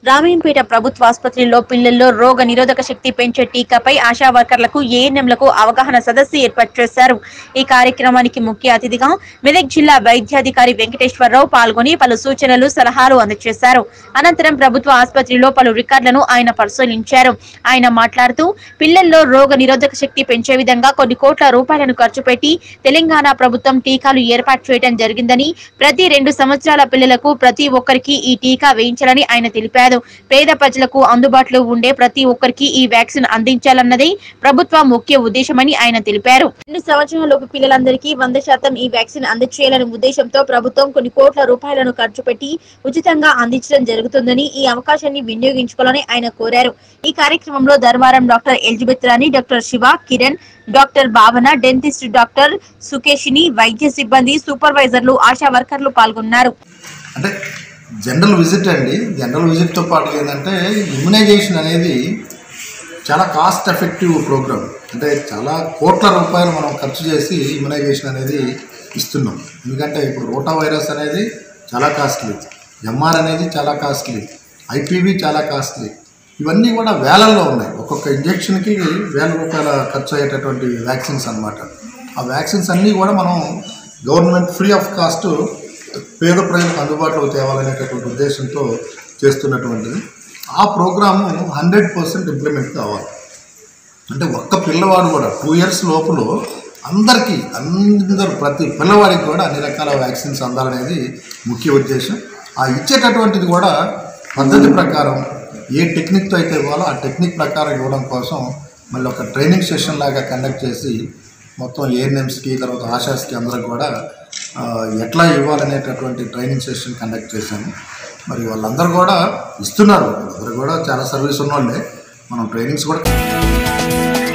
రామయ్యంపేట ప్రభుత్వ ఆసుపత్రిలో పిల్లల్లో రోగ నిరోధక శక్తి పెంచే టీకాపై ఆశా వర్కర్లకు ఏఎన్ఎంలకు అవగాహన సదస్సు ఏర్పాటు చేశారు ఈ కార్యక్రమానికి ముఖ్య అతిథిగా మెదక్ జిల్లా వైద్యాధికారి వెంకటేశ్వరరావు పాల్గొని పలు సూచనలు సలహాలు అందజేశారు అనంతరం ప్రభుత్వ ఆసుపత్రిలో పలు రికార్డులను ఆయన పరిశీలించారు ఆయన మాట్లాడుతూ పిల్లల్లో రోగ నిరోధక శక్తి పెంచే విధంగా కొన్ని కోట్ల రూపాయలను ఖర్చు పెట్టి తెలంగాణ ప్రభుత్వం టీకాలు ఏర్పాటు చేయడం జరిగిందని ప్రతి రెండు సంవత్సరాల పిల్లలకు ప్రతి ఒక్కరికి ఈ టీకా వేయించాలని ఆయన తెలిపారు పేద ప్రజలకు అందుబాటులో ఉండే ప్రతి ఒక్కరికి ఈ వ్యాక్సిన్ అందించాలన్నదే ప్రభుత్వ ముఖ్య ఉద్దేశమని ఆయన తెలిపారు రెండు సంవత్సరాలలోపు పిల్లలందరికీ వంద శాతం ఈ వ్యాక్సిన్ అందచేయాలనే ఉద్దేశంతో ప్రభుత్వం కొన్ని కోట్ల రూపాయలను ఖర్చు పెట్టి ఉచితంగా అందించడం జరుగుతుందని ఈ అవకాశాన్ని వినియోగించుకోవాలని ఆయన కోరారు ఈ కార్యక్రమంలో Dharmaram doctor Elizabeth Rani doctor Siva Kiran doctor Bhavana dentist doctor Sukeshini వైద్య సిబ్బంది సూపర్వైజర్లు ఆశా వర్కర్లు పాల్గొన్నారు అంటే జనరల్ విజిట్ అండి జనరల్ విజిట్తో పాటు ఏంటంటే ఇమ్యునైజేషన్ అనేది చాలా కాస్ట్ ఎఫెక్టివ్ ప్రోగ్రామ్ అంటే చాలా కోట్ల రూపాయలు మనం ఖర్చు చేసి ఇమ్యునైజేషన్ అనేది ఇస్తున్నాం ఎందుకంటే ఇప్పుడు రోటా వైరస్ అనేది చాలా కాస్ట్లీ ఎంఆర్ అనేది చాలా కాస్ట్లీ ఐపీవీ చాలా కాస్ట్లీ ఇవన్నీ కూడా వేలల్లో ఉన్నాయి ఒక్కొక్క ఇంజెక్షన్కి వేల రూపాయల ఖర్చు అయ్యేటటువంటి వ్యాక్సిన్స్ అన్నమాట ఆ వ్యాక్సిన్స్ అన్నీ కూడా మనం గవర్నమెంట్ ఫ్రీ ఆఫ్ కాస్ట్ పేద ప్రజలకు అందుబాటులో తేవాలనేటటువంటి ఉద్దేశంతో చేస్తున్నటువంటిది ఆ ప్రోగ్రాము హండ్రెడ్ పర్సెంట్ ఇంప్లిమెంట్ కావాలి అంటే ఒక్క పిల్లవాడు కూడా టూ ఇయర్స్ లోపల అందరికీ అందరూ ప్రతి పిల్లవాడికి కూడా అన్ని రకాల వ్యాక్సిన్స్ అందాలనేది ముఖ్య ఉద్దేశం ఆ ఇచ్చేటటువంటిది కూడా పద్ధతి ప్రకారం ఏ టెక్నిక్తో అయితే ఇవ్వాలో ఆ టెక్నిక్ ప్రకారం ఇవ్వడం కోసం మళ్ళీ ఒక ట్రైనింగ్ సెషన్ లాగా కండక్ట్ చేసి మొత్తం ఏఎన్ఎంస్కి తర్వాత ఆశాస్కి అందరికి కూడా ఆ, ఎట్లా ఇవ్వాలనేటటువంటి ట్రైనింగ్ సెషన్ కండక్ట్ చేశాము మరి వాళ్ళందరూ కూడా ఇస్తున్నారు వాళ్ళందరూ కూడా చాలా సర్వీస్ ఉన్నోళ్ళే మనం ట్రైనింగ్స్ కూడా